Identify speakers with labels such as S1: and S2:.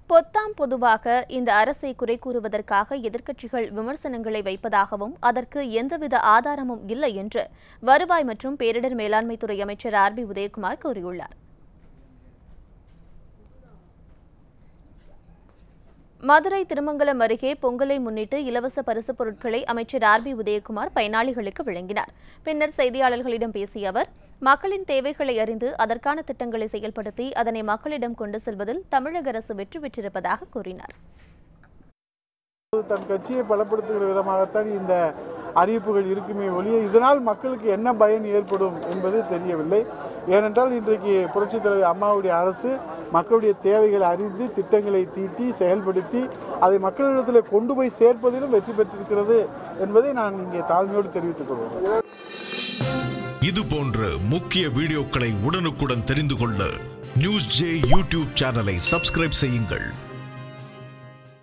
S1: பொத்தாம் பொதுவாக இந்த அரசை குறை கூறுவதற்காக எதிர்க்கட்சிகள் விமர்சனங்களை வைப்பதாகவும் அதற்கு எந்தவித ஆதாரமும் இல்லை என்று வருவாய் மற்றும் பேரிடர் மேலாண்மைத்துறை அமைச்சர் ஆர் பி உதயகுமார் கூறியுள்ளார் மதுரை திருமங்கலம் அருகே பொங்கலை முன்னிட்டு இலவச பரிசுப் பொருட்களை அமைச்சர் ஆர் பி உதயகுமார் பயனாளிகளுக்கு வழங்கினார் பின்னர் செய்தியாளர்களிடம் பேசிய அவர் மக்களின் தேவைகளை அறிந்து அதற்கான திட்டங்களை செயல்படுத்தி அதனை மக்களிடம் கொண்டு செல்வதில் தமிழக அரசு வெற்றி பெற்றிருப்பதாக கூறினார்
S2: தன் கட்சியை பலப்படுத்துகிற விதமாகத்தான் இந்த அறிவிப்புகள் இருக்குமே ஒழிய இதனால் மக்களுக்கு என்ன பயன் ஏற்படும் என்பது தெரியவில்லை ஏனென்றால் இன்றைக்கு புரட்சித் தலைவர் அம்மாவுடைய அரசு மக்களுடைய தேவைகளை அறிந்து திட்டங்களை தீட்டி செயல்படுத்தி அதை மக்களிடத்தில் கொண்டு போய் சேர்ப்பதிலும் வெற்றி பெற்றிருக்கிறது என்பதை நான் இங்கே தாழ்மையோடு தெரிவித்துக் கொள்கிறேன்
S3: இது போன்ற முக்கிய வீடியோக்களை உடனுக்குடன் தெரிந்து கொள்ள நியூஸ் ஜே யூடியூப் சேனலை சப்ஸ்கிரைப் செய்யுங்கள்